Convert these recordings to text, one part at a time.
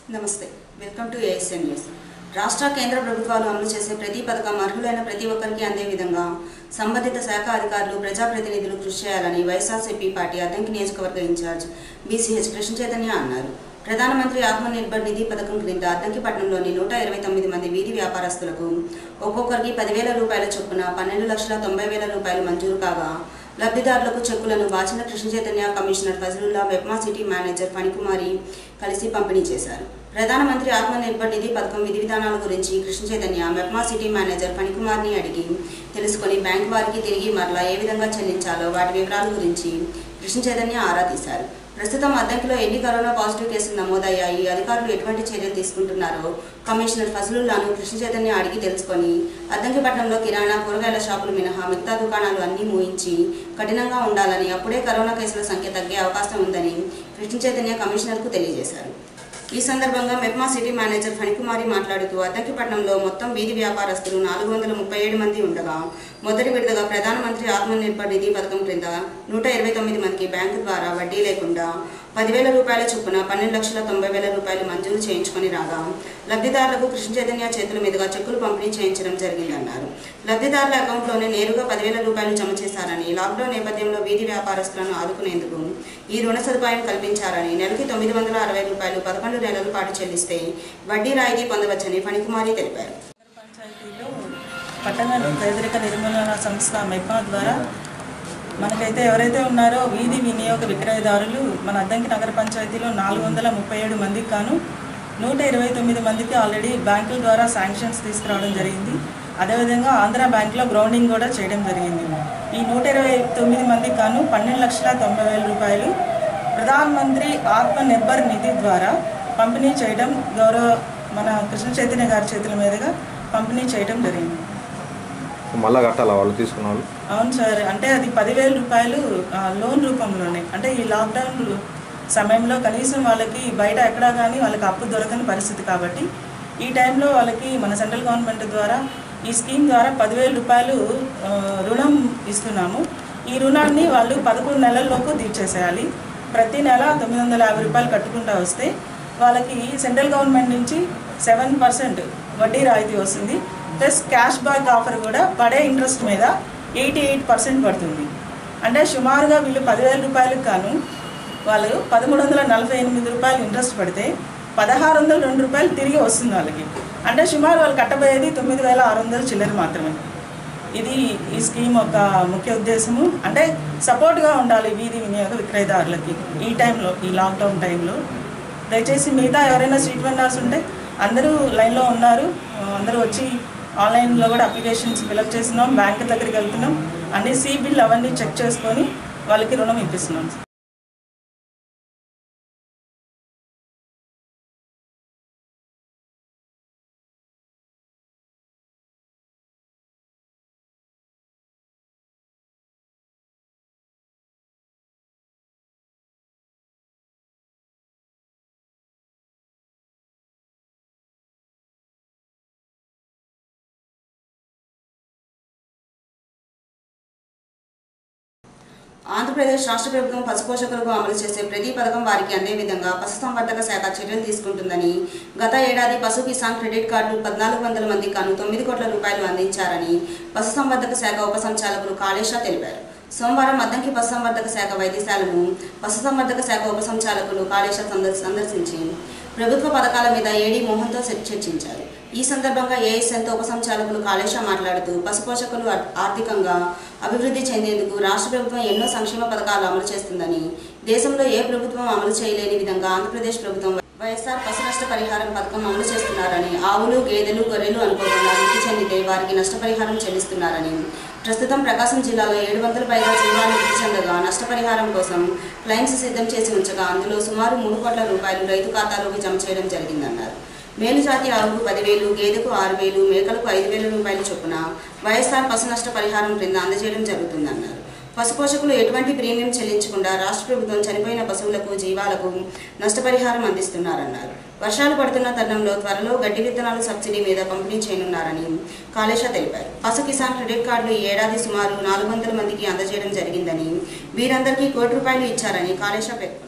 నమస్తే welcome to ASN news రాష్ట్ర కేంద్ర ప్రభుత్వాలు అమలు చేసే ప్రతి పథకం అర్హులైన ప్రతి ఒక్కరికి అందే విధంగా సంబంధిత శాఖ అధికారులు ప్రజాప్రతినిధులు కృషి చేయాలని వైఎస్ఆర్సీపీ పార్టీ అద్దంకి నియోజకవర్గ ఇన్ఛార్జ్ బీసీహెచ్ కృష్ణ చైతన్య అన్నారు ప్రధానమంత్రి ఆత్మనిర్భర్ నిధి పథకం క్రింద అద్దంకిపట్నంలోని నూట ఇరవై తొమ్మిది మంది వీధి వ్యాపారస్తులకు ఒక్కొక్కరికి పదివేల రూపాయల చొప్పున పన్నెండు లక్షల తొంభై వేల రూపాయలు మంజూరు కాగా లబ్ధిదారులకు చెక్కులను వాచిన Krishna Chaitanya commissioner Fazlullah MEPMA city manager Phanikumari కలిసి పంపిణీ చేశారు ప్రధానమంత్రి ఆత్మనిర్భర్ నిధి పథకం విధి విధానాల గురించి కృష్ణ చైతన్య మెప్మా సిటీ మేనేజర్ ఫణికుమార్ని అడిగి తెలుసుకొని బ్యాంకు వారికి తిరిగి మరలా ఏ విధంగా చెల్లించాలో వాటి వివరాల గురించి కృష్ణ చైతన్య ఆరా తీశారు ప్రస్తుతం అద్దంకిలో ఎన్ని కరోనా పాజిటివ్ కేసులు నమోదయ్యాయి అధికారులు ఎటువంటి చర్యలు తీసుకుంటున్నారో కమిషనర్ ఫజలుల్లాను కృష్ణ చైతన్య అడిగి తెలుసుకొని అద్దంకిపట్నంలో కిరాణా కూరగాయల షాపులు మినహా మిగతా దుకాణాలు అన్నీ మూయించి కఠినంగా ఉండాలని అప్పుడే కరోనా కేసుల సంఖ్య తగ్గే అవకాశం ఉందని కృష్ణ చైతన్య కమిషనర్కు తెలియజేశారు ఈ సందర్భంగా మెప్మా సిటీ మేనేజర్ ఫణికుమారి మాట్లాడుతూ అద్దకిపట్నంలో మొత్తం వీధి వ్యాపారస్తులు నాలుగు వందల ముప్పై ఏడు మంది ఉండగా మొదటి విడతగా ప్రధానమంత్రి ఆత్మనిర్భర్ నిధి పథకం క్రింద నూట ఇరవై తొమ్మిది మందికి బ్యాంకు ద్వారా వడ్డీ లేకుండా పదివేల రూపాయల చొప్పున పన్నెండు లక్షల తొంభై వేల రూపాయలు మంజూరు చేయించుకొని రాగా లబ్ధిదారులకు కృష్ణ చైతన్య చేతుల మీదుగా చెక్కులు పంపిణీ చేయించడం జరిగిందన్నారు లబ్ధిదారుల అకౌంట్లోనే నేరుగా పదివేల రూపాయలు జమ చేశారని లాక్డౌన్ నేపథ్యంలో వీధి వ్యాపారస్తులను ఆదుకునేందుకు ఈ రుణ సదుపాయం కల్పించారని నెలకి తొమ్మిది వందల అరవై రూపాయలు పదకొండు నెలల పాటు చెల్లిస్తే వడ్డీ రాయితీ పొందవచ్చని ఫణికుమారి తెలిపారు పంచాయతీలో పట్టణ పేదరిక నిర్మూలన సంస్థ మెప్మా ద్వారా మనకైతే ఎవరైతే ఉన్నారో వీధి వినియోగ విక్రయదారులు మన అద్దంకి నగర పంచాయతీలో నాలుగు వందల ముప్పై ఏడు మందికి కాను నూట ఇరవై తొమ్మిది మందికి ఆల్రెడీ బ్యాంకుల ద్వారా శాంక్షన్స్ తీసుకురావడం జరిగింది అదేవిధంగా ఆంధ్ర బ్యాంక్లో గ్రౌండింగ్ కూడా చేయడం జరిగింది ఈ నూట ఇరవై తొమ్మిది మందికి కాను పన్నెండు లక్షల తొంభై వేల రూపాయలు ప్రధానమంత్రి ఆత్మ నిర్భర్ నిధి ద్వారా పంపిణీ చేయడం గౌరవ మన కృష్ణ చైతన్య గారి చేతుల మీదుగా పంపిణీ చేయడం జరిగింది మళ్ళా కట్టాలా వాళ్ళు తీసుకున్న వాళ్ళు అవును సార్ అంటే అది పదివేల రూపాయలు ఆ, లోన్ రూపంలోనే అంటే ఈ లాక్డౌన్ సమయంలో కనీసం వాళ్ళకి బయట ఎక్కడా కానీ వాళ్ళకి అప్పు దొరకని పరిస్థితి కాబట్టి ఈ టైంలో వాళ్ళకి మన సెంట్రల్ గవర్నమెంట్ ద్వారా ఈ స్కీమ్ ద్వారా పదివేల రూపాయలు ఆ, రుణం ఇస్తున్నాము ఈ రుణాన్ని వాళ్ళు పదకొండు నెలల్లోపు తీర్చేసేయాలి ప్రతి నెల తొమ్మిది వందల యాభై రూపాయలు కట్టుకుంటూ వస్తే వాళ్ళకి సెంట్రల్ గవర్నమెంట్ నుంచి సెవెన్ పర్సెంట్ వడ్డీ రాయితీ వస్తుంది ప్లస్ క్యాష్ బ్యాక్ ఆఫర్ కూడా పడే ఇంట్రెస్ట్ మీద ఎయిటీ ఎయిట్ పర్సెంట్ పడుతుంది అంటే సుమారుగా వీళ్ళు పదివేల రూపాయలకు గాను వాళ్ళు పదమూడు వందల నలభై ఎనిమిది రూపాయలు ఇంట్రెస్ట్ పడితే పదహారు వందల రెండు రూపాయలు తిరిగి వస్తుంది వాళ్ళకి అంటే సుమారు వాళ్ళు కట్టబోయేది తొమ్మిది వేల ఆరు వందల చిల్లర మాత్రమే ఇది ఈ స్కీమ్ యొక్క ముఖ్య ఉద్దేశము అంటే సపోర్ట్గా ఉండాలి వీధి వినియోగ విక్రయదారులకి ఈ టైంలో ఈ లాక్డౌన్ టైంలో దయచేసి మిగతా ఎవరైనా స్ట్రీట్ వెండర్స్ ఉంటే అందరూ లైన్లో ఉన్నారు ఆ, అందరూ వచ్చి ఆన్లైన్లో కూడా అప్లికేషన్స్ ఫిలప్ చేస్తున్నాం బ్యాంక్ దగ్గరికి వెళ్తున్నాం అన్ని సి బిల్ అవన్నీ చెక్ చేసుకొని వాళ్ళకి రుణం ఇప్పిస్తున్నాం ఆంధ్రప్రదేశ్ రాష్ట్ర ప్రభుత్వం పశుపోషకులకు అమలు చేసే ప్రతి పథకం వారికి అందే విధంగా పశుసంవర్ధక శాఖ చర్యలు తీసుకుంటుందని గత ఏడాది పశు కిసాన్ క్రెడిట్ కార్డులు పద్నాలుగు వందల మంది కాను తొమ్మిది కోట్ల రూపాయలు అందించారని పశుసంవర్ధక శాఖ ఉప సంచాలకులు కాళేశా తెలిపారు సోమవారం అద్దంకి పశుసంవర్ధక శాఖ వైద్యశాలను పశుసంవర్ధక శాఖ ఉప సంచాలకులు కాళేశా సందర్- సందర్శించి ప్రభుత్వ పథకాల మీద ఏడీ మోహన్తో చర్- చర్చించారు ఈ సందర్భంగా ఏఎస్ఎన్తో ఉప సంచాలకులు కాళేశా మాట్లాడుతూ పశుపోషకులు ఆర్- ఆర్థికంగా అభివృద్ధి చెందేందుకు రాష్ట్ర ప్రభుత్వం ఎన్నో సంక్షేమ పథకాలు అమలు చేస్తుందని దేశంలో ఏ ప్రభుత్వం అమలు చేయలేని విధంగా ఆంధ్రప్రదేశ్ ప్రభుత్వం వైఎస్ఆర్ పశు నష్ట పరిహారం పథకం అమలు చేస్తున్నారని ఆవులు గేదెలు గొర్రెలు అనుకోకుండా మృతి చెందితే వారికి నష్టపరిహారం చెల్లిస్తున్నారని ప్రస్తుతం ప్రకాశం జిల్లాలో ఏడు వందల పైగా జీవాలు మృతి చెందగా నష్టపరిహారం కోసం క్లైమ్స్ సిద్ధం చేసి ఉంచగా అందులో సుమారు మూడు కోట్ల రూపాయలు రైతు ఖాతాలోకి జమ చేయడం జరిగిందన్నారు మేలుజాతి ఆవుకు పదివేలు గేదెకు ఆరు వేలు మేకలకు ఐదు వేల రూపాయల చొప్పున వైఎస్ఆర్ పశు నష్ట పరిహారం క్రింద అందజేయడం జరుగుతుందన్నారు పశుపోషకులు ఎటువంటి ప్రీమియం చెల్లించకుండా రాష్ట్ర ప్రభుత్వం చనిపోయిన పశువులకు జీవాలకు నష్టపరిహారం అందిస్తున్నారన్నారు వర్షాలు పడుతున్న తరుణంలో త్వరలో గడ్డి విత్తనాలు సబ్సిడీ మీద పంపిణీ చేయనున్నారని కాళేశా తెలిపారు పశు కిసాన్ క్రెడిట్ కార్డులు ఈ ఏడాది సుమారు నాలుగు వందల మందికి అందజేయడం జరిగిందని వీరందరికీ కోటి రూపాయలు ఇచ్చారని కాళేశా పేర్కొన్నారు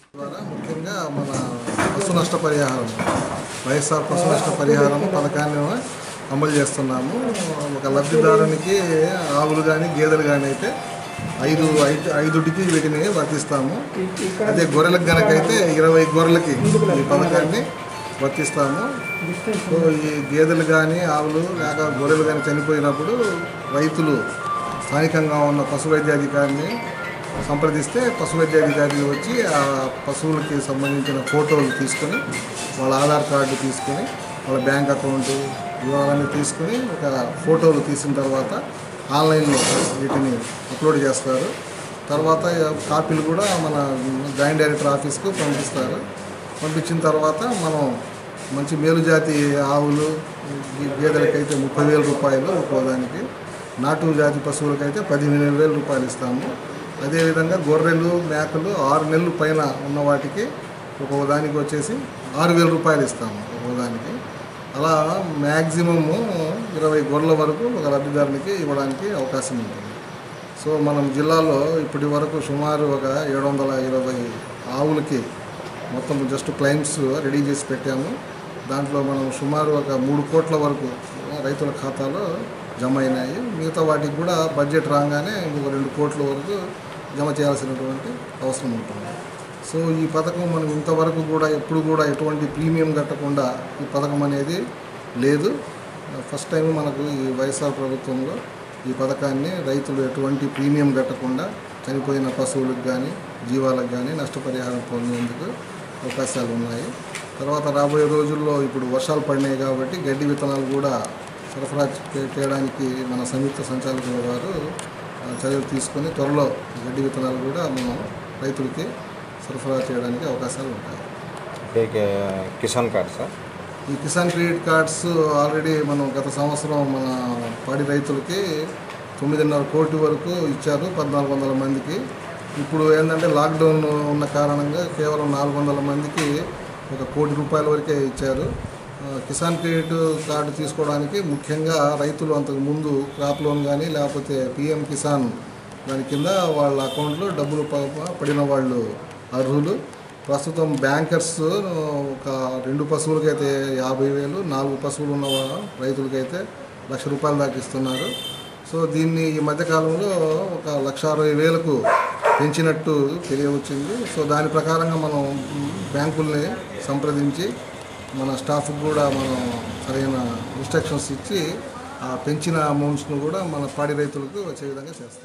ద్వారా ముఖ్యంగా మన పశు నష్ట పరిహారం వైఎస్ఆర్ పశు నష్ట పరిహారం పథకాన్ని అమలు చేస్తున్నాము ఒక లబ్ధిదారునికి ఆవులు కానీ గేదెలు కానీ అయితే ఐదు ఐదు ఐదుటికి వీటిని వర్తిస్తాము అదే గొర్రెలకు కనుకైతే ఇరవై గొర్రెలకి ఈ పథకాన్ని వర్తిస్తాము సో ఈ గేదెలు కానీ ఆవులు లేక గొర్రెలు కానీ చనిపోయినప్పుడు రైతులు స్థానికంగా ఉన్న పశు వైద్యాధికారిని సంప్రదిస్తే పశు వైద్యాధికారి వచ్చి ఆ పశువులకి సంబంధించిన ఫోటోలు తీసుకొని వాళ్ళ ఆధార్ కార్డు తీసుకొని వాళ్ళ బ్యాంక్ అకౌంట్ వివరాలన్నీ తీసుకొని ఒక ఫోటోలు తీసిన తర్వాత ఆన్లైన్లో వీటిని అప్లోడ్ చేస్తారు తర్వాత కాపీలు కూడా మన జాయింట్ డైరెక్టర్ ఆఫీస్కు పంపిస్తారు పంపించిన తర్వాత మనం మంచి మేలుజాతి ఆవులు గే- గేదెలకైతే ముప్పై వేల రూపాయలు ఒక్కో దానికి నాటు జాతి పశువులకైతే పదిహేను వేల రూపాయలు ఇస్తాము అదేవిధంగా గొర్రెలు మేకలు ఆరు నెలలు పైన ఉన్న వాటికి ఒక్కో దానికి వచ్చేసి ఆరు వేల రూపాయలు ఇస్తాము ఒక్కో దానికి అలా మ్యాక్సిమము ఇరవై గొర్రెల వరకు ఒక లబ్ధిదారునికి ఇవ్వడానికి అవకాశం ఉంటుంది సో మనం జిల్లాలో ఇప్పటి వరకు సుమారు ఒక ఏడు వందల ఇరవై ఆవులకి మొత్తం జస్ట్ క్లైమ్స్ రెడీ చేసి పెట్టాము దాంట్లో మనం సుమారు ఒక మూడు కోట్ల వరకు రైతుల ఖాతాలో జమ అయినాయి మిగతా వాటికి కూడా బడ్జెట్ రాగానే ఇంకొక రెండు కోట్ల వరకు జమ చేయాల్సినటువంటి అవసరం ఉంటుంది సో ఈ పథకం మనం ఇంతవరకు కూడా ఎప్పుడు కూడా ఎటువంటి ప్రీమియం కట్టకుండా ఈ పథకం అనేది లేదు ఫస్ట్ టైం మనకు ఈ వైఎస్ఆర్ ప్రభుత్వంలో ఈ పథకాన్ని రైతులు ఎటువంటి ప్రీమియం కట్టకుండా చనిపోయిన పశువులకు కానీ జీవాలకు కానీ నష్టపరిహారం పొందేందుకు అవకాశాలు ఉన్నాయి తర్వాత రాబోయే రోజుల్లో ఇప్పుడు వర్షాలు పడినాయి కాబట్టి గడ్డి విత్తనాలు కూడా సరఫరా చే- చేయడానికి మన సంయుక్త సంచాలకుల వారు ఆ, చర్యలు తీసుకొని త్వరలో గడ్డి విత్తనాలు కూడా మనం రైతులకి సరఫరా చేయడానికి అవకాశాలు ఉంటాయి ఏకే కిసాన్ కార్డ్ సార్ ఈ కిసాన్ క్రెడిట్ కార్డ్స్ ఆల్రెడీ మనం గత సంవత్సరం మన పాడి రైతులకి తొమ్మిదిన్నర కోటి వరకు ఇచ్చారు పద్నాలుగు వందల మందికి ఇప్పుడు ఏంటంటే లాక్డౌన్ ఉన్న కారణంగా కేవలం నాలుగు వందల మందికి ఒక కోటి రూపాయల వరకే ఇచ్చారు ఆ, కిసాన్ క్రెడిట్ కార్డు తీసుకోవడానికి ముఖ్యంగా రైతులు అంతకు ముందు క్రాప్ లోన్ కానీ లేకపోతే పిఎం కిసాన్ దాని కింద వాళ్ళ అకౌంట్లో డబ్బులు ప- పడిన వాళ్ళు అర్హులు ప్రస్తుతం బ్యాంకర్స్ ఒక రెండు పశువులకైతే యాభై వేలు నాలుగు పశువులు ఉన్న వా- రైతులకైతే లక్ష రూపాయలు దాకా ఇస్తున్నారు సో దీన్ని ఈ మధ్యకాలంలో ఒక లక్ష అరవై వేలకు పెంచినట్టు తెలియవచ్చింది సో దాని ప్రకారంగా మనం బ్యాంకుల్ని సంప్రదించి మన స్టాఫ్కి కూడా మనం సరైన ఇన్స్ట్రక్షన్స్ ఇచ్చి ఆ పెంచిన అమౌంట్స్ను కూడా మన పాడి రైతులకు వచ్చే విధంగా చేస్తాం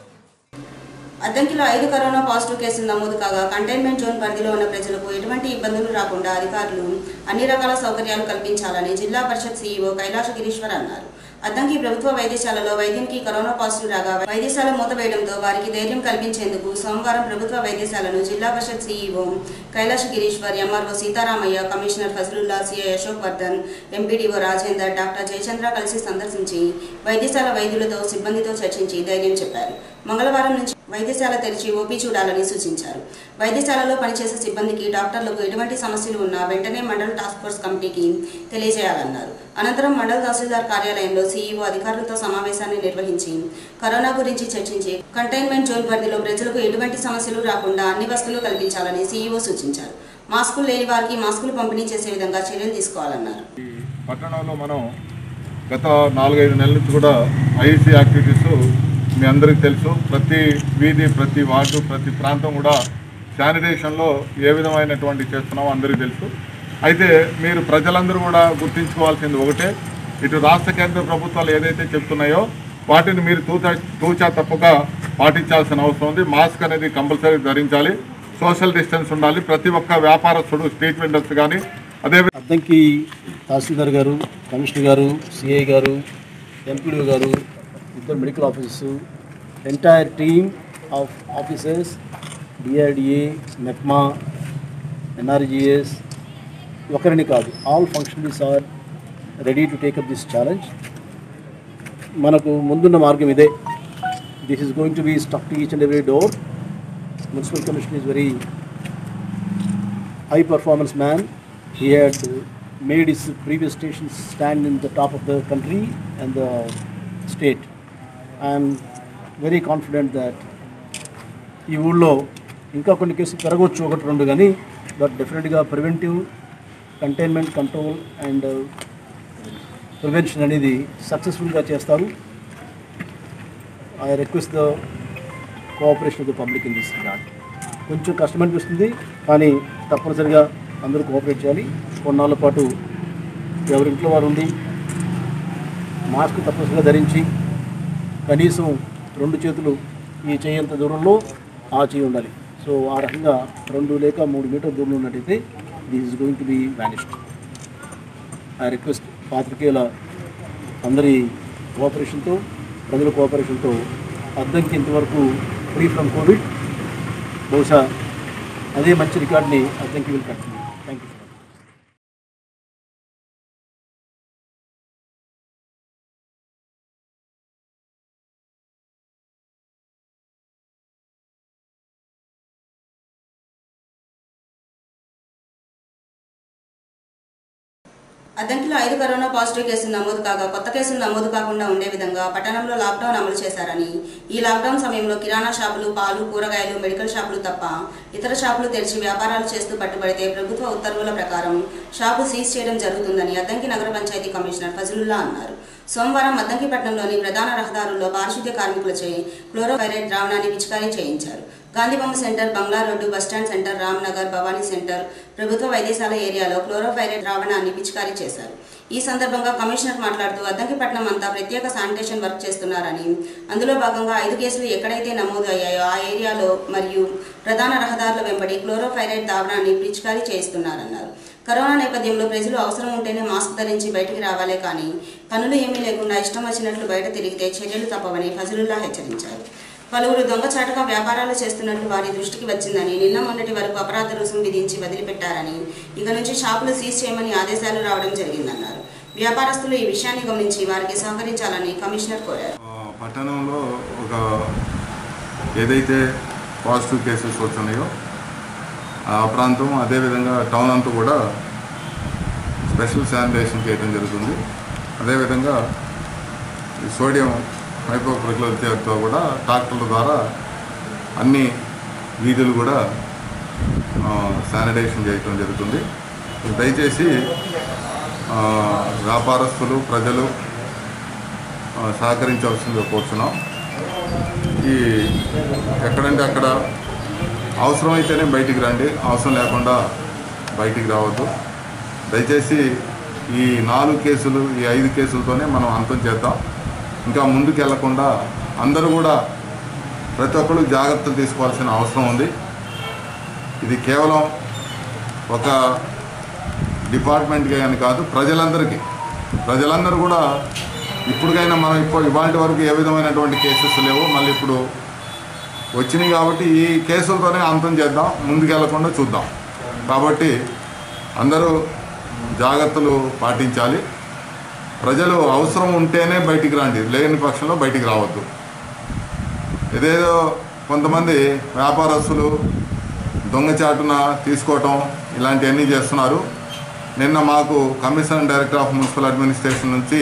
అద్దంకిలో ఐదు కరోనా పాజిటివ్ కేసులు నమోదు కాగా కంటైన్మెంట్ జోన్ పరిధిలో ఉన్న ప్రజలకు ఎటువంటి ఇబ్బందులు రాకుండా అధికారులు అన్ని రకాల సౌకర్యాలు కల్పించాలని జిల్లా పరిషత్ సీఈఓ కైలాస గిరీశ్వర్ అన్నారు అద్దంకి ప్రభుత్వ వైద్యశాలలో వైద్యునికి కరోనా పాజిటివ్ రాగా వైద్యశాల మూతవేయడంతో వారికి ధైర్యం కల్పించేందుకు సోమవారం ప్రభుత్వ వైద్యశాలను Zilla Parishad CEO Kailash Gireeshwar MRO Sitaramaiah commissioner Fazlullah CI Ashok Vardhan MPDO Rajender doctor Jayachandra కలిసి సందర్శించి వైద్యశాల వైద్యులతో సిబ్బందితో చర్చించి ధైర్యం చెప్పారు మంగళవారం నుంచి వైద్యశాల తెరిచి ఓపీ చూడాలని సూచించారు వైద్యశాలలో పనిచేసే సిబ్బందికి డాక్టర్లకు ఎటువంటి సమస్యలు ఉన్నా వెంటనే మండల టాస్క్ ఫోర్స్ కమిటీకి తెలియజేయాలన్నారు అనంతరం మండల తహసీల్దార్ కార్యాలయంలో సీఈఓ అధికారులతో సమావేశాన్ని నిర్వహించి కరోనా గురించి చర్చించి కంటైన్మెంట్ జోన్ పరిధిలో ప్రజలకు ఎటువంటి సమస్యలు రాకుండా అన్ని వసతులు కల్పించాలని సీఈఓ సూచించారు మాస్కులు లేని వారికి మాస్కులు పంపిణీ చేసే విధంగా చర్యలు తీసుకోవాలన్నారు ఈ పట్టణంలో మనం గత నాలుగైదు నెలల నుంచి కూడా ఐసీ యాక్టివిటీస్ మీ అందరికీ తెలుసు ప్రతి వీధి ప్రతి వార్డు ప్రతి ప్రాంతం కూడా శానిటేషన్లో ఏ విధమైనటువంటి చేస్తున్నామో అందరికీ తెలుసు అయితే మీరు ప్రజలందరూ కూడా గుర్తించుకోవాల్సింది ఒకటే ఇటు రాష్ట్ర కేంద్ర ప్రభుత్వాలు ఏదైతే చెప్తున్నాయో వాటిని మీరు తూచా తూచా తప్పక పాటించాల్సిన అవసరం ఉంది మాస్క్ అనేది కంపల్సరీ ధరించాలి సోషల్ డిస్టెన్స్ ఉండాలి ప్రతి ఒక్క వ్యాపారస్తుడు స్ట్రీట్ వెండర్స్ కానీ అదే అద్దంకి తహసీల్దార్ గారు కమిషనర్ గారు సిఐ గారు ఎంపీడీ గారు ఇద్దరు medical officers entire team of officers DRDA MEPMA NRGS ఒకరిని కాదు all functionaries are ready to take up this challenge మనకు ముందున్న మార్గం ఇదే this is going to be stuck to each and every door municipal commission is very high performance man. He had made his previous stations stand in the top of the country and the state. I am very confident that ఈ ఊళ్ళో ఇంకా కొన్ని కేసులు పెరగవచ్చు ఒకటి రెండు కానీ but డెఫినెట్గా preventive containment control and prevention అనేది సక్సెస్ఫుల్గా చేస్తారు I request the cooperation of the public in this regard కొంచెం కష్టం అనిపిస్తుంది కానీ తప్పనిసరిగా అందరూ కోఆపరేట్ చేయాలి కొన్నాళ్ళ పాటు ఎవరింట్లో వారు ఉండి మాస్క్ తప్పనిసరిగా ధరించి కనీసం రెండు చేతులు ఈ చేయంత దూరంలో ఆ చేయి ఉండాలి సో ఆ రకంగా రెండు లేక మూడు మీటర్ దూరంలో ఉన్నట్టయితే this is going to be managed I request పాత్రికేయుల అందరి కోఆపరేషన్తో ప్రజల కోఆపరేషన్తో అద్దంకి ఇంతవరకు ఫ్రీ ఫ్రమ్ కోవిడ్ బహుశా అదే మంచి రికార్డ్ని Addanki will continue thank you అద్దంకిలో ఐదు కరోనా పాజిటివ్ కేసులు నమోదు కాగా కొత్త కేసులు నమోదు కాకుండా ఉండే విధంగా పట్టణంలో లాక్డౌన్ అమలు చేశారని ఈ లాక్డౌన్ సమయంలో కిరాణా షాపులు పాలు కూరగాయలు మెడికల్ షాపులు తప్ప ఇతర షాపులు తెరిచి వ్యాపారాలు చేస్తూ పట్టుబడితే ప్రభుత్వ ఉత్తర్వుల ప్రకారం షాపు సీజ్ చేయడం జరుగుతుందని అద్దంకి నగర పంచాయతీ కమిషనర్ ఫజలుల్లా అన్నారు సోమవారం అద్దంకిపట్నంలోని ప్రధాన రహదారుల్లో పారిశుద్ధ్య కార్మికులచే క్లోరోఫైరైడ్ ద్రావణాన్ని పిచికారీ చేయించారు గాంధీబొమ్మ సెంటర్ బంగ్లా road bus stand centre Ramnagar Bhavani centre ప్రభుత్వ వైద్యశాల ఏరియాలో క్లోరోఫైరైడ్ ద్రావణాన్ని పిచికారీ చేశారు ఈ సందర్భంగా కమిషనర్ మాట్లాడుతూ అద్దంకిపట్నం అంతా ప్రత్యేక శానిటేషన్ వర్క్ చేస్తున్నారని అందులో భాగంగా ఐదు కేసులు ఎక్కడైతే నమోదు అయ్యాయో ఆ ఏరియాలో మరియు ప్రధాన రహదారుల వెంబడి క్లోరోఫైరైడ్ ద్రావణాన్ని పిచికారీ చేయిస్తున్నారన్నారు కరోనా నేపథ్యంలో ప్రజలు అవసరం ఉంటేనే మాస్క్ ధరించి బయటికి రావాలే కానీ పనులు ఏమీ లేకుండా ఇష్టం వచ్చినట్లు బయట తిరిగితే చర్యలు తప్పవని ఫజలుల్లా హెచ్చరించారు పలువురు దొంగచాటుగా వ్యాపారాలు చేస్తున్నట్లు వారి దృష్టికి వచ్చిందని నిన్న మొన్నటి వరకు అపరాధ రుసుం విధించి వదిలిపెట్టారని ఇక నుంచి షాపులు సీజ్ చేయమని ఆదేశాలు రావడం జరిగిందన్నారు వ్యాపారస్తులు ఈ విషయాన్ని గమనించి వారికి సహకరించాలని కమిషనర్ కోరారు ఆ, పట్టణంలో ఒక ఏదైతే పాజిటివ్ కేసెస్ వస్తున్నాయో ఆ ప్రాంతం అదేవిధంగా టౌన్ అంతా కూడా స్పెషల్ శానిటేషన్ చేయడం జరుగుతుంది అదేవిధంగా ఈ సోడియం హైపోక్రిక్లతో కూడా ట్రాక్టర్ల ద్వారా అన్ని వీధులు కూడా ఆ, శానిటేషన్ చేయటం జరుగుతుంది దయచేసి ఆ, వ్యాపారస్తులు ప్రజలు ఆ, సహకరించవలసిందిగా కోరుతున్నాం ఈ ఎక్కడంటే అక్కడ అవసరమైతేనే బయటికి రండి అవసరం లేకుండా బయటికి రావద్దు దయచేసి ఈ నాలుగు కేసులు ఈ ఐదు కేసులతోనే మనం అంతం చేద్దాం ఇంకా ముందుకు వెళ్లకుండా అందరూ కూడా ప్రతి ఒక్కరు జాగ్రత్తలు తీసుకోవాల్సిన అవసరం ఉంది ఇది కేవలం ఒక డిపార్ట్మెంట్కే అని కాదు ప్రజలందరికీ ప్రజలందరూ కూడా ఇప్పటికైనా మనం ఇప్పుడు ఇవాళ వరకు ఏ విధమైనటువంటి కేసెస్ లేవు మళ్ళీ ఇప్పుడు వచ్చినాయి కాబట్టి ఈ కేసులతోనే అంతం చేద్దాం ముందుకు వెళ్లకుండా చూద్దాం కాబట్టి అందరూ జాగ్రత్తలు పాటించాలి ప్రజలు అవసరం ఉంటేనే బయటికి రండి లేని పక్షంలో బయటికి రావద్దు ఇదేదో కొంతమంది వ్యాపారస్తులు దొంగచాటున తీసుకోవటం ఇలాంటివన్నీ చేస్తున్నారు నిన్న మాకు commissioner director of municipal administration నుంచి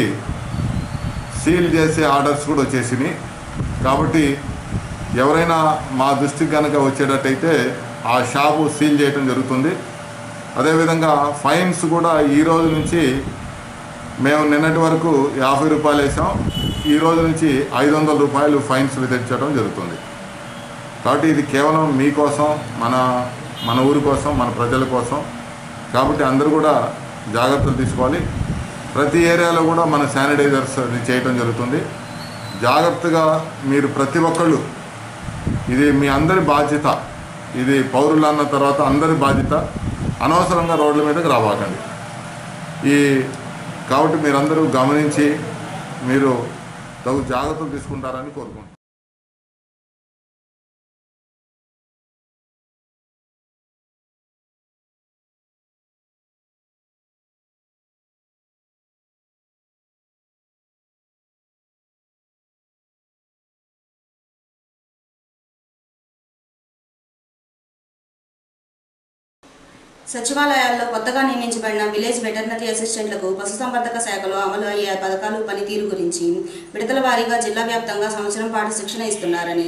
సీల్ చేసే ఆర్డర్స్ కూడా వచ్చేసినాయి కాబట్టి ఎవరైనా మా దృష్టికి కనుక వచ్చేటట్టయితే ఆ షాపు సీల్ చేయటం జరుగుతుంది అదేవిధంగా ఫైన్స్ కూడా ఈ రోజు నుంచి మేము నిన్నటి వరకు యాభై రూపాయలు వేసాం ఈ రోజు నుంచి ఐదు వందల రూపాయలు ఫైన్స్ విధించడం జరుగుతుంది కాబట్టి ఇది కేవలం మీకోసం మన మన ఊరి కోసం మన ప్రజల కోసం కాబట్టి అందరూ కూడా జాగ్రత్తలు తీసుకోవాలి ప్రతి ఏరియాలో కూడా మన శానిటైజర్స్ అది చేయటం జరుగుతుంది జాగ్రత్తగా మీరు ప్రతి ఒక్కళ్ళు ఇది మీ అందరి బాధ్యత ఇది పౌరులు అన్న తర్వాత అందరి బాధ్యత అనవసరంగా రోడ్ల మీదకి రావాకండి ఈ కాబట్టి మీరందరూ గమనించి మీరు తగు జాగ్రత్తలు తీసుకుంటారని కోరుకుంటున్నాను సచివాలయాల్లో కొత్తగా నియమించబడిన విలేజ్ వెటర్నరీ అసిస్టెంట్లకు పశుసంవర్ధక శాఖలో అమలు అయ్యే పథకాలు పనితీరు గురించి విడతల వారీగా జిల్లా వ్యాప్తంగా సంవత్సరం పాటు శిక్షణ ఇస్తున్నారని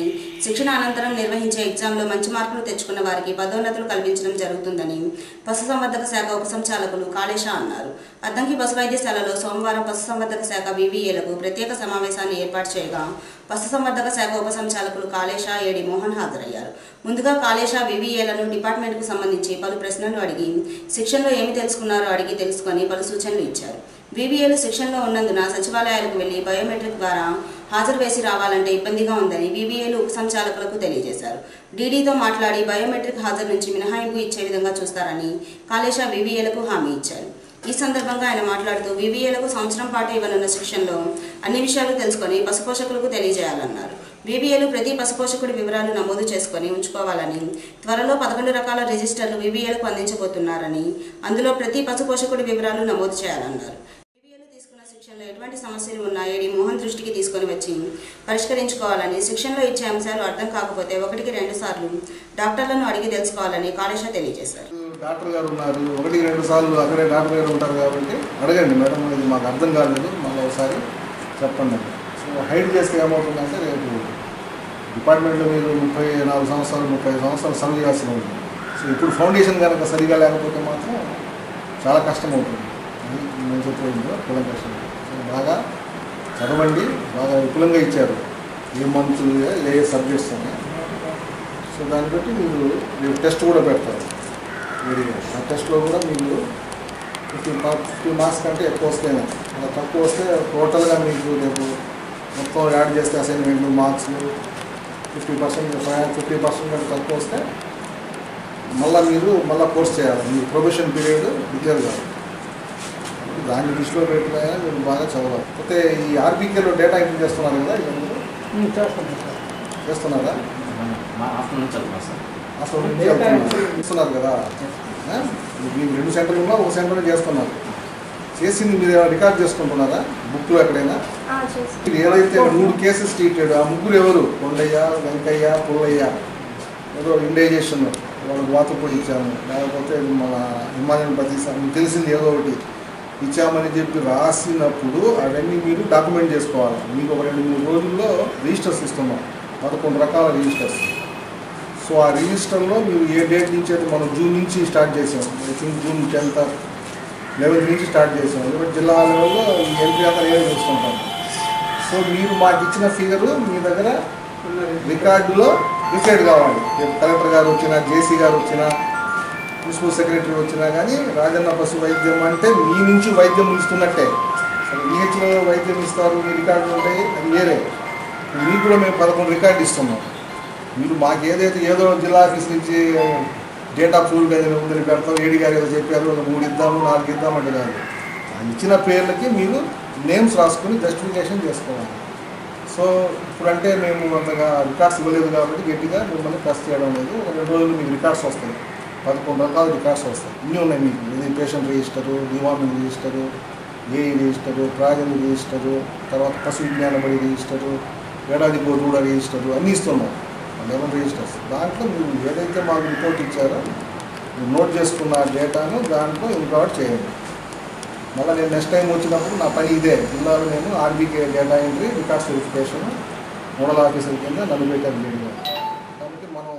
శిక్షణ అనంతరం నిర్వహించే ఎగ్జామ్లో మంచి మార్కులు తెచ్చుకున్న వారికి పదోన్నతులు కల్పించడం జరుగుతుందని పశుసంవర్ధక శాఖ ఉపసంచాలకులు కాళేశ అన్నారు అద్దంకి పశు వైద్యశాలలో సోమవారం పశుసంవర్ధక శాఖ వివిఏలకు ప్రత్యేక సమావేశాన్ని ఏర్పాటు చేయగా పశుసంవర్ధక శాఖ ఉపసంచాలకులు కాళేశ ఏడి మోహన్ హాజరయ్యారు ముందుగా కాళేశ వివిఏలను డిపార్ట్మెంట్కు సంబంధించి పలు ప్రశ్నలు అడిగి శిక్షణలో ఏమి తెలుసుకున్నారో అడిగి తెలుసుకొని పలు సూచనలు ఇచ్చారు వివిఏలు శిక్షణలో ఉన్నందున సచివాలయాలకు వెళ్లి బయోమెట్రిక్ ద్వారా హాజరు వేసి రావాలంటే ఇబ్బందిగా ఉందని వివిఏలు ఉపసంచాలకులకు తెలియజేశారు డీడీతో మాట్లాడి బయోమెట్రిక్ హాజరు నుంచి మినహాయింపు ఇచ్చే విధంగా చూస్తారని కాళేశ వివిఏలకు హామీ ఇచ్చారు ఈ సందర్భంగా ఆయన మాట్లాడుతూ వివిఏలకు సంవత్సరం పాటు ఇవ్వనున్న శిక్షణలో అన్ని విషయాలు తెలుసుకొని పశుపోషకులకు తెలియజేయాలన్నారు వివిఏలు ప్రతి పశుపోషకుడి వివరాలు నమోదు చేసుకొని ఉంచుకోవాలని త్వరలో పదకొండు రకాల రిజిస్టర్లు వివిఏలకు అందించబోతున్నారని అందులో ప్రతి పశుపోషకుడి వివరాలు నమోదు చేయాలన్నారు వివిఏలు తీసుకున్న శిక్షణలో ఎటువంటి సమస్యలు ఉన్నాయని మోహన్ దృష్టికి తీసుకొని వచ్చి పరిష్కరించుకోవాలని శిక్షణలో ఇచ్చే అంశాలు అర్థం కాకపోతే ఒకటికి రెండు సార్లు డాక్టర్లను అడిగి తెలుసుకోవాలని కాళేశ తెలియజేశారు డాక్టర్ గారు ఉన్నారు ఒకటి రెండు సార్లు అక్కడే డాక్టర్ గారు ఉంటారు కాబట్టి అడగండి మేడం ఇది మాకు అర్థం కాలేదు మళ్ళీ ఒకసారి చెప్పండి సో హైడ్ చేస్తే ఏమవుతుందంటే రేపు డిపార్ట్మెంట్లో మీరు ముప్పై నాలుగు సంవత్సరాలు ముప్పై సంవత్సరాలు సర్వ్ చేయాల్సి ఉంటుంది సో ఇప్పుడు ఫౌండేషన్ కనుక సరిగా లేకపోతే మాత్రం చాలా కష్టం అవుతుంది అది నేను చెప్పేది కులం కష్టం సో బాగా చదవండి బాగా విపులంగా ఇచ్చారు ఏ మంత్ ఏ ఏ సబ్జెక్ట్స్ ఉన్నాయి సో దాన్ని బట్టి మీరు మీరు టెస్ట్ కూడా పెడతారు మీరు ఆ టెస్ట్లో కూడా మీకు ఫిఫ్టీ ఫిఫ్టీ మార్క్స్ కంటే ఎక్కువ వస్తేనే అలా తక్కువ వస్తే టోటల్గా మీకు రేపు మొత్తం యాడ్ చేస్తే అసైన్మెంట్లు marks fifty percent fifty percent కంటే తక్కువ వస్తే మళ్ళీ మీరు మళ్ళీ కోర్స్ చేయాలి మీ ప్రొఫెషన్ పీరియడ్ డిక్లేర్ కావాలి దాన్ని దృష్టిలో పెట్టినా మీరు బాగా చదవాలి అయితే ఈ ఆర్బీకేలో డేటా ఎంట్రీ చేస్తున్నారు కదా వీళ్ళందరూ? చేస్తున్నారా అసలు నుంచి వెళ్తున్నారు. ఇస్తున్నారు కదా ఆ? మీకు రెండు సెంటర్లు ఉన్నా ఒక సెంటర్ చేస్తున్నారు చేసింది మీరు ఏమైనా రికార్డ్ చేసుకుంటున్నారా బుక్లో ఎక్కడైనా మీరు ఏదైతే మూడు కేసెస్ ట్రీటెడ్ ఆ ముగ్గురు ఎవరు కొండయ్య వెంకయ్య పుల్లయ్య ఏదో ఇండైజేషన్ వాళ్ళకి వాతపొడి ఇచ్చాము లేకపోతే మన హిమాలయన్ పతి మీకు తెలిసింది ఏదో ఒకటి ఇచ్చామని చెప్పి రాసినప్పుడు అవన్నీ మీరు డాక్యుమెంట్ చేసుకోవాలి మీకు ఒక రెండు మూడు రోజుల్లో రిజిస్టర్స్ ఇస్తున్నాం పదకొండు రకాల రిజిస్టర్స్ సో ఆ రిజిస్టర్లో మీరు ఏ డేట్ నుంచి అయితే మనం జూన్ నుంచి స్టార్ట్ చేసాం I think June tenth eleventh నుంచి స్టార్ట్ చేసాం ఎందుకంటే జిల్లా లెవెల్లో ఈ ఎంట్రీ అంతా నేనే చూసుకుంటాను సో మీరు మాకు ఇచ్చిన ఫిగరు మీ దగ్గర రికార్డులో రిఫైడ్ కావాలి రేపు కలెక్టర్ గారు వచ్చినా జేసీ గారు వచ్చినా ప్రిన్సిపల్ సెక్రటరీ వచ్చినా కానీ రాజన్న పశు వైద్యం అంటే మీ నుంచి వైద్యం ఇస్తున్నట్టే అసలు విహెచ్లో వైద్యం ఇస్తారు మీ రికార్డులు ఉంటాయి అది వేరే మీకు కూడా మేము పదకొండు రికార్డు ఇస్తున్నాం మీరు మాకు ఏదైతే ఏదో జిల్లా ఆఫీస్ నుంచి డేట్ ఆఫ్ ఫుల్ గది ఉందని పెడతాం ఏడి గారు ఏదో చెప్పారు ఒక మూడు ఇద్దాము నాలుగు ఇద్దామంటే కాదు ఆ ఇచ్చిన పేర్లకి మీరు నేమ్స్ రాసుకుని జస్టిఫికేషన్ చేసుకోవాలి సో ఇప్పుడంటే మేము అంతగా రికార్డ్స్ ఇవ్వలేదు కాబట్టి గట్టిగా మిమ్మల్ని ప్రెస్ చేయడం లేదు ఒక రెండు రోజులు మీకు రికార్డ్స్ వస్తాయి పదకొండు రకాల రికార్డ్స్ వస్తాయి ఇన్ని ఉన్నాయి మీకు ఇది patient register deworming register AE register project register తర్వాత పశు విజ్ఞాన బడి రిజిస్టరు ఏడాది గోధుడ రిజిస్టరు అన్నీ ఇస్తున్నాం లెవెన్ రిజిస్టర్స్ దాంట్లో మీరు ఏదైతే మాకు రిపోర్ట్ ఇచ్చారో మీరు నోట్ చేసుకున్న డేటాను దాంట్లో ఇంక్లూడ్ చేయండి మళ్ళీ నేను నెక్స్ట్ టైం వచ్చినప్పుడు నా పని ఇదే జిల్లాలో నేను RBK data entry records verification model officer కింద నన్ను పెట్టారు మీరు కాబట్టి మనం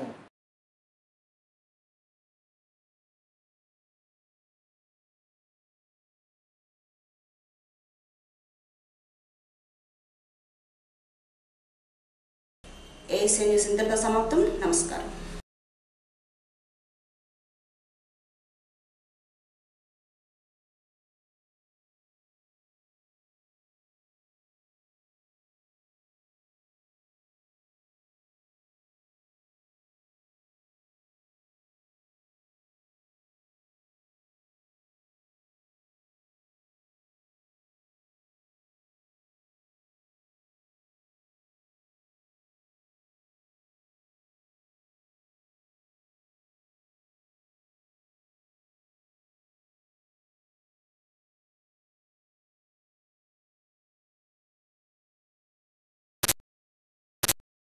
ఏఎస్ఎన్ న్యూస్ ఇంతటితో సమాప్తం నమస్కారం